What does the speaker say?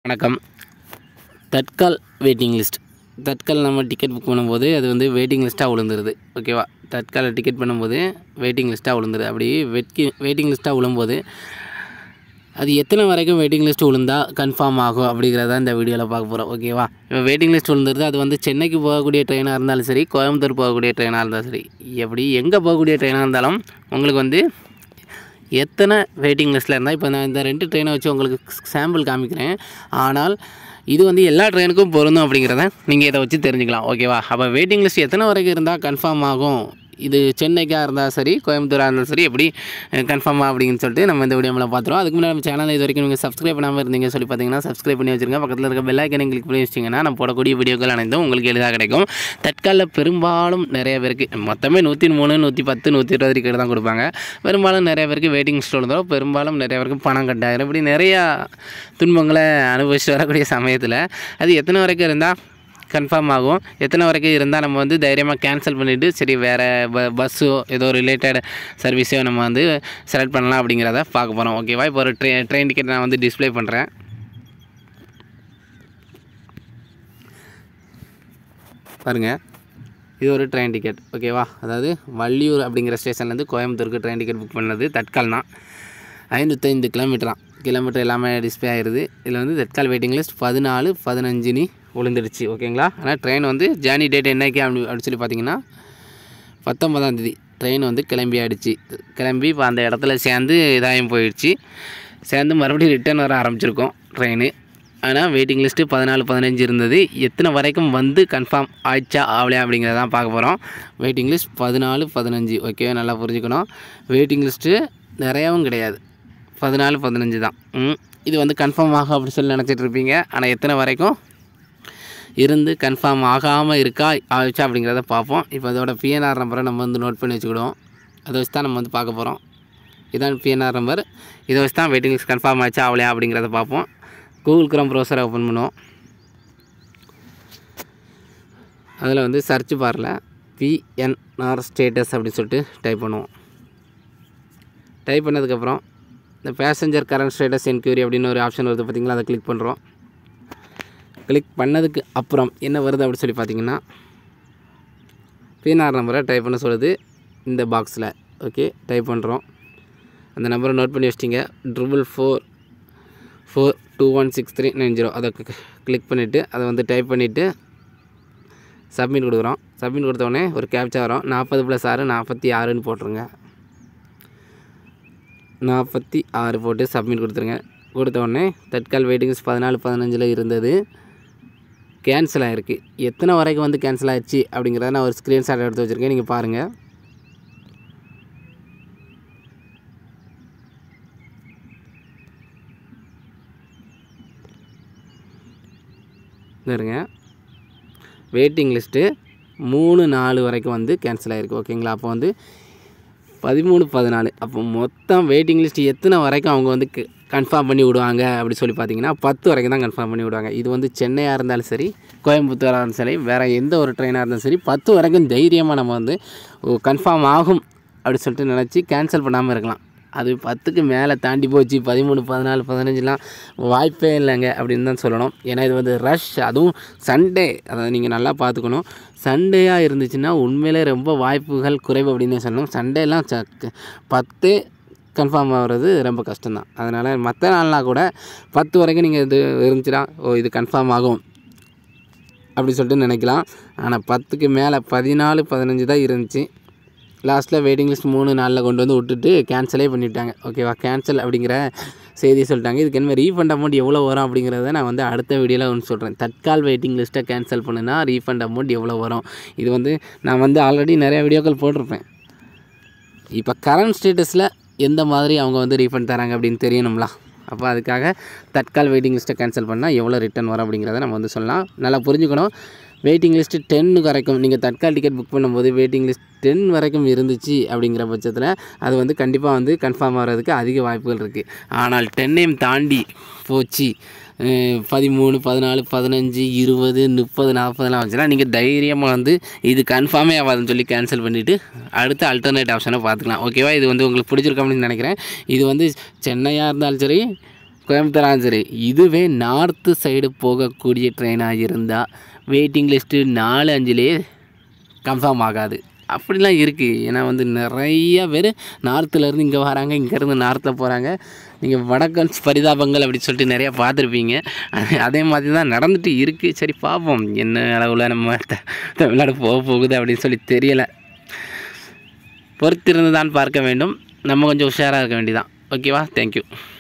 வணக்கம் Tatkal waiting list Tatkal நம்ம ticket book பண்ணும்போது அது வந்து வெயிட்டிங் லிஸ்ட்டாக விழுந்துருது ஓகேவா தட்காலில் டிக்கெட் பண்ணும்போது வெயிட்டிங் லிஸ்ட்டாக விழுந்துருது அப்படி வெட்கி வெயிட்டிங் லிஸ்ட்டாக விழும்போது அது எத்தனை வரைக்கும் வெயிட்டிங் லிஸ்ட் விழுந்தா கன்ஃபார்ம் ஆகும் அப்படிங்கிறத இந்த வீடியோவில் பார்க்க போகிறோம் ஓகேவா இப்போ வெயிட்டிங் லிஸ்ட் விழுந்துருது அது வந்து சென்னைக்கு போகக்கூடிய ட்ரெயினாக இருந்தாலும் சரி கோயம்புத்தூர் போகக்கூடிய ட்ரெயினாக இருந்தாலும் சரி எப்படி எங்கே போகக்கூடிய ட்ரெயினாக இருந்தாலும் உங்களுக்கு வந்து எத்தனை வெயிட்டிங் லிஸ்ட்டில் இருந்தால் இப்போ நான் இந்த ரெண்டு ட்ரெயினை வச்சு உங்களுக்கு சாம்பிள் காமிக்கிறேன் ஆனால் இது வந்து எல்லா ட்ரெயினுக்கும் பொருந்தும் அப்படிங்கிறத நீங்கள் இதை வச்சு தெரிஞ்சுக்கலாம் ஓகேவா அப்போ வெயிட்டிங் லிஸ்ட் எத்தனை வரைக்கும் இருந்தால் கன்ஃபார்ம் ஆகும் இது சென்னைக்காக இருந்தால் சரி கோயம்புத்தூராக இருந்தாலும் சரி எப்படி கன்ஃபார்மாக அப்படின்னு சொல்லிட்டு நம்ம இந்த வீடியோவில் பார்த்துருவோம் அதுக்கு முன்னாடி நம்ம சேனல் இது வரைக்கும் நீங்கள் சப்ஸ்கிரைப் பண்ணாமல் இருந்தீங்க சொல்லி பார்த்தீங்கன்னா சப்ஸ்கிரைப் பண்ணி வச்சுருங்க பக்கத்தில் இருக்க பெல் ஐக்கனை கிளிக் பண்ணி வச்சிங்கன்னா நம்ம போடக்கூடிய வீடியோக்கள் அனைத்தும் உங்களுக்கு எளிதாக கிடைக்கும் தற்காலில் பெரும்பாலும் நிறைய பேருக்கு மொத்தமே நூற்றி மூணு நூற்றி பத்து நூற்றி இருபது டிக்கெட் தான் கொடுப்பாங்க பெரும்பாலும் நிறைய பேருக்கு வெயிட்டிங் லிஸ்ட் விழுந்தோம் பெரும்பாலும் நிறைய பேருக்கு பணம் கட்டாயிரம் இப்படி நிறையா துன்பங்களை அனுபவிச்சுட்டு வரக்கூடிய சமயத்தில் அது எத்தனை வரைக்கும் இருந்தால் கன்ஃபார்ம் ஆகும் எத்தனை வரைக்கும் இருந்தால் நம்ம வந்து தைரியமாக கேன்சல் பண்ணிவிட்டு சரி வேறு ப பஸ்ஸோ ஏதோ ரிலேட்டட் சர்வீஸோ நம்ம வந்து செலக்ட் பண்ணலாம் அப்படிங்கிறத பார்க்க போகிறோம் ஓகேவா இப்போ ஒரு ட்ரெ ட்ரெயின் டிக்கெட் நான் வந்து டிஸ்ப்ளே பண்ணுறேன் பாருங்கள் இது ஒரு ட்ரெயின் டிக்கெட் ஓகேவா அதாவது வள்ளியூர் அப்படிங்கிற ஸ்டேஷன்லேருந்து கோயம்புத்தூருக்கு ட்ரெயின் டிக்கெட் புக் பண்ணது தட்கால் தான் ஐநூற்றைந்து கிலோமீட்டராம் கிலோமீட்டர் எல்லாமே டிஸ்பிளே ஆயிடுது இதில் வந்து தட்கால் வெயிட்டிங் லிஸ்ட் பதினாலு பதினஞ்சுன்னு விழுந்துடுச்சு ஓகேங்களா ஆனால் ட்ரெயின் வந்து ஜேர்னி டேட் என்னைக்கு அப்படி அப்படின்னு சொல்லி பார்த்தீங்கன்னா பத்தொன்பதாம் தேதி ட்ரெயின் வந்து கிளம்பி ஆயிடுச்சு கிளம்பி இப்போ அந்த இடத்துல சேர்ந்து இதாகும் போயிடுச்சு சேர்ந்து மறுபடியும் ரிட்டர்ன் வர ஆரம்பிச்சிருக்கோம் ட்ரெயின் ஆனால் வெயிட்டிங் லிஸ்ட்டு பதினாலு பதினஞ்சு இருந்தது எத்தனை வரைக்கும் வந்து கன்ஃபார்ம் ஆயிடுச்சா ஆகலையா அப்படிங்கிறத தான் பார்க்க போகிறோம் வெயிட்டிங் லிஸ்ட் பதினாலு பதினஞ்சு ஓகே நல்லா புரிஞ்சுக்கணும் வெயிட்டிங் லிஸ்ட்டு நிறையாவும் கிடையாது பதினாலு பதினஞ்சு தான் ம் இது வந்து கன்ஃபார்ம் ஆகும் அப்படி சொல்லி நினச்சிட்டு இருப்பீங்க ஆனால் எத்தனை வரைக்கும் இருந்து கன்ஃபார்ம் ஆகாமல் இருக்கா ஆயிடுச்சா அப்படிங்கிறத பார்ப்போம் இப்போ அதோட பிஎன்ஆர் நம்பரை நம்ம வந்து நோட் பண்ணி வச்சுக்கிடுவோம் அதை வச்சு தான் நம்ம வந்து பார்க்க போகிறோம் இதான் பிஎன்ஆர் நம்பர் இதை வச்சு தான் வெயிட்டிங் லிஸ்ட் கன்ஃபார்ம் ஆச்சா ஆகலையா அப்படிங்கிறத பார்ப்போம் கூகுள் க்ரோம் ப்ரௌசரை ஓப்பன் பண்ணுவோம் அதில் வந்து சர்ச் பாரில் பிஎன்ஆர் ஸ்டேட்டஸ் அப்படின்னு சொல்லிட்டு டைப் பண்ணுவோம் டைப் பண்ணதுக்கப்புறம் இந்த பேசஞ்சர் கரண்ட் ஸ்டேட்டஸ் என்கொயரி அப்படின்னு ஒரு ஆப்ஷன் வருது பார்த்தீங்களா அதை கிளிக் பண்ணுறோம் கிளிக் பண்ணதுக்கு அப்புறம் என்ன வருது அப்படின்னு சொல்லி பார்த்தீங்கன்னா பிஎன்ஆர் நம்பரை டைப் பண்ண சொல்லுது இந்த பாக்ஸில் ஓகே டைப் பண்ணுறோம் அந்த நம்பரை நோட் பண்ணி வச்சிட்டிங்க triple four four two one six three nine zero அதை கிளிக் பண்ணிவிட்டு அதை வந்து டைப் பண்ணிவிட்டு சப்மிட் கொடுக்குறோம் சப்மிட் கொடுத்தோடனே ஒரு கேப்ச்சா வரும் நாற்பது ப்ளஸ் ஆறு நாற்பத்தி ஆறுன்னு போட்டுருங்க நாற்பத்தி ஆறு போட்டு சப்மிட் கொடுத்துருங்க கொடுத்த உடனே தட்கால் வெயிட்டிங்ஸ் பதினாலு பதினஞ்சில் இருந்தது கேன்சல் ஆகிருக்கு எத்தனை வரைக்கும் வந்து கேன்சல் ஆயிடுச்சு அப்படிங்கிறத நான் ஒரு ஸ்க்ரீன்ஷாட் எடுத்து வச்சுருக்கேன் நீங்கள் பாருங்கள் இருங்க வெயிட்டிங் லிஸ்ட்டு மூணு நாலு வரைக்கும் வந்து கேன்சல் ஆகிருக்கு ஓகேங்களா அப்போ வந்து பதிமூணு பதினாலு அப்போ மொத்தம் வெயிட்டிங் லிஸ்ட் எத்தனை வரைக்கும் அவங்க வந்து கன்ஃபார்ம் பண்ணி விடுவாங்க அப்படி சொல்லி பார்த்தீங்கன்னா பத்து வரைக்கும் தான் கன்ஃபார்ம் பண்ணி விடுவாங்க இது வந்து சென்னையாக இருந்தாலும் சரி கோயம்புத்தூராக இருந்தாலும் சரி வேறு எந்த ஒரு ட்ரெயினாக இருந்தாலும் சரி பத்து வரைக்கும் தைரியமாக நம்ம வந்து கன்ஃபார்ம் ஆகும் அப்படி சொல்லிட்டு நினச்சி கேன்சல் பண்ணாமல் இருக்கலாம் அது பத்துக்கு மேலே தாண்டி போச்சு பதிமூணு பதினாலு பதினஞ்சுலாம் வாய்ப்பே இல்லைங்க அப்படின்னு தான் சொல்லணும் ஏன்னா இது வந்து ரஷ் அதுவும் சண்டே அதை நீங்கள் நல்லா பார்த்துக்கணும் சண்டேயாக இருந்துச்சுன்னா உண்மையிலே ரொம்ப வாய்ப்புகள் குறைவு அப்படின்னு சொல்லணும் சண்டேலாம் ச பத்து கன்ஃபார்ம் ஆகிறது ரொம்ப கஷ்டம்தான் அதனால் மற்ற நாள்னால் கூட பத்து வரைக்கும் நீங்கள் இது இருந்துச்சுன்னா ஓ இது கன்ஃபார்ம் ஆகும் அப்படி சொல்லிட்டு நினைக்கலாம் ஆனால் பத்துக்கு மேலே பதினாலு பதினஞ்சு தான் இருந்துச்சு லாஸ்ட்டில் வெயிட்டிங் லிஸ்ட் மூணு நாளில் கொண்டு வந்து விட்டுட்டு கேன்சலே பண்ணிவிட்டாங்க ஓகேவா கேன்சல் அப்படிங்கிற செய்தியை சொல்லிட்டாங்க இதுக்கு என்ன ரீஃபண்ட் அமௌண்ட் எவ்வளோ வரும் அப்படிங்கிறத நான் வந்து அடுத்த வீடியோவில் ஒன்று சொல்கிறேன் தட்கால் வெயிட்டிங் லிஸ்ட்டை கேன்சல் பண்ணுனா ரீஃபண்ட் அமௌண்ட் எவ்வளோ வரும் இது வந்து நான் வந்து ஆல்ரெடி நிறைய வீடியோக்கள் போட்டிருப்பேன் இப்போ கரண்ட் ஸ்டேட்டஸில் எந்த மாதிரி அவங்க வந்து ரீஃபண்ட் தராங்க அப்படின்னு தெரியணும்ல அப்போ அதுக்காக தட்கால் வெயிட்டிங் லிஸ்ட்டை கேன்சல் பண்ணால் எவ்வளோ ரிட்டர்ன் வரும் அப்படிங்கிறத நம்ம வந்து சொல்லலாம் நல்லா புரிஞ்சுக்கணும் வெயிட்டிங் லிஸ்ட்டு டென்னு வரைக்கும் நீங்கள் தட்கால் டிக்கெட் புக் பண்ணும்போது வெயிட்டிங் லிஸ்ட் டென் வரைக்கும் இருந்துச்சு அப்படிங்கிற பட்சத்தில் அது வந்து கண்டிப்பாக வந்து கன்ஃபார்ம் ஆகிறதுக்கு அதிக வாய்ப்புகள் இருக்குது ஆனால் டென்னையும் தாண்டி போச்சு பதிமூணு பதினாலு பதினஞ்சு இருபது முப்பது நாற்பதுலாம் வந்துச்சுன்னா நீங்கள் தைரியமாக வந்து இது கன்ஃபார்மே ஆகாதுன்னு சொல்லி கேன்சல் பண்ணிவிட்டு அடுத்த அல்டர்னேட் ஆப்ஷனை பார்த்துக்கலாம் ஓகேவா இது வந்து உங்களுக்கு பிடிச்சிருக்கும் அப்படின்னு நினைக்கிறேன் இது வந்து சென்னையாக இருந்தாலும் சரி கோயம்புத்தூராலும் சரி இதுவே நார்த்து சைடு போகக்கூடிய ட்ரெயினாக இருந்தால் வெயிட்டிங் லிஸ்ட்டு நாலு அஞ்சுலேயே கன்ஃபார்ம் ஆகாது அப்படிலாம் இருக்குது ஏன்னா வந்து நிறைய பேர் நார்த்துலேருந்து இங்கே வராங்க இங்கேருந்து நார்த்தில் போகிறாங்க நீங்கள் வடக்கன் பரிதாபங்கள் அப்படி சொல்லிட்டு நிறையா பார்த்துருப்பீங்க அது- அதே மாதிரி தான் நடந்துட்டு இருக்குது சரி பார்ப்போம் என்ன அளவில் நம்ம த- தமிழ்நாடு போக போகுது அப்படின்னு சொல்லி தெரியலை பொறுத்திருந்து தான் பார்க்க வேண்டும் நம்ம கொஞ்சம் உஷாராக இருக்க வேண்டியதான் ஓகேவா தேங்க்யூ